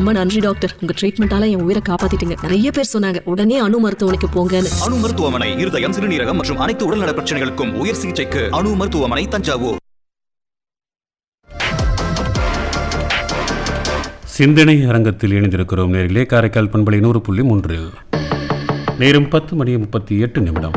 ரொம்ப நன்றி டாக்டர் உங்க ட்ரீட்மெண்டால என் உயிரை காப்பாத்திட்டீங்க நிறைய பேர் சொன்னாங்க உடனே அணு மருத்துவமனைக்கு போங்கன்னு அணு மருத்துவமனை இருதயம் சிறுநீரகம் மற்றும் அனைத்து உடல்நல பிரச்சனைகளுக்கும் உயர் சிகிச்சைக்கு அணு மருத்துவமனை தஞ்சாவூர் சிந்தனை அரங்கத்தில் இணைந்திருக்கிறோம் நேரிலே காரைக்கால் பண்பலை நூறு புள்ளி மூன்றில் நேரம் பத்து மணி முப்பத்தி எட்டு நிமிடம்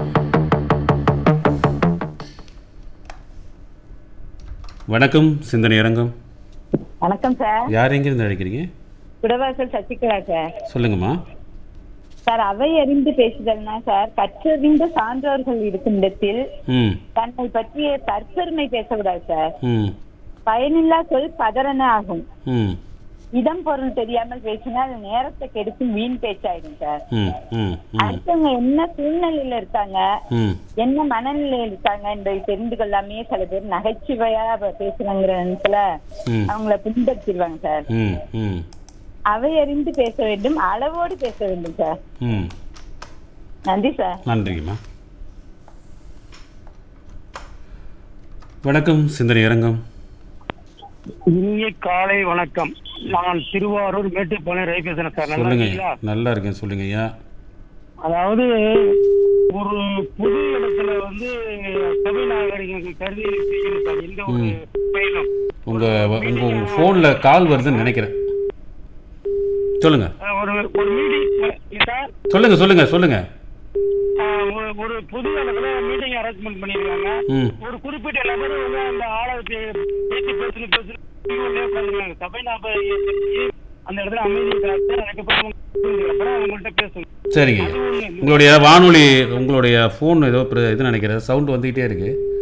வணக்கம் சிந்தனை அரங்கம் வணக்கம் சார் யார் எங்கிருந்து அழைக்கிறீங்க குடவாசல் சசிகலா சார் சொல்லுங்கம்மா சார் அவை அறிந்து பேசுதல்னா சார் கற்றறிந்த சான்றோர்கள் இருக்கும் இடத்தில் ம் தன்னை பற்றிய தற்பெருமை பேசக்கூடாது சார் ம் பயனில்லா சொல் பதறன ஆகும் ம் இடம் பொருள் தெரியாமல் பேசினா அது நேரத்தை கெடுக்கும் வீண் பேச்சாயிடும் சார் ம் ம் ம் அடுத்தவங்க என்ன சூழ்நிலையில இருக்காங்க ம் என்ன மனநிலையில இருக்காங்க என்பதை தெரிந்து கொள்ளாமே சில பேர் நகைச்சுவையா பேசுறாங்கிற இடத்துல ம். அவங்கள பின்பற்றிடுவாங்க சார் ம் ம் அவை அறிந்து பேச வேண்டும் அளவோடு பேச வேண்டும் சார் ம் நன்றி சார் நன்றிங்கம்மா வணக்கம் சிந்தனை அரங்கம் இனிய காலை வணக்கம் நான் திருவாரூர் மேட்டுப்பாளையம் ரவி பேசுறேன் சார் நல்லா சொல்லுங்க இருக்கீங்களா நல்லா இருக்கேன் சொல்லுங்க ஐயா அதாவது ஒரு புது இடத்துல வந்து சபை நாகரிகம் கருதி செய்யணும் சார் எந்த ஒரு பயணம் உங்க உங்க உங்க ஃபோன்ல கால் வருதுன்னு நினைக்கிறேன் சொல்லுங்க அஹ் ஒரு ஒரு மீட்டிங் சார் சொல்லுங்க சொல்லுங்க சொல்லுங்க அஹ் ஒரு- ஒரு புது இடத்துல மீட்டிங் அரேஞ்ச்மெண்ட் பண்ணிருக்காங்க ம் ஒரு குறிப்பிட்ட நபர் வந்து அந்த ஆளை பே- பேசி பேசி பேசி உட்காந்துருக்காங்க சபை நாகரிகத்தை அந்த இடத்துல அமைதி காத்து அதுக்கப்புறம் அப்புறம் அவங்கள்ட்ட பேசணும் சரிங்க அது ஒண்ணு உங்களுடைய வானொலி உங்களுடைய ஃபோன் ஏதோ பிர- இது நினைக்கிறேன் சவுண்ட் வந்துகிட்டே இருக்கு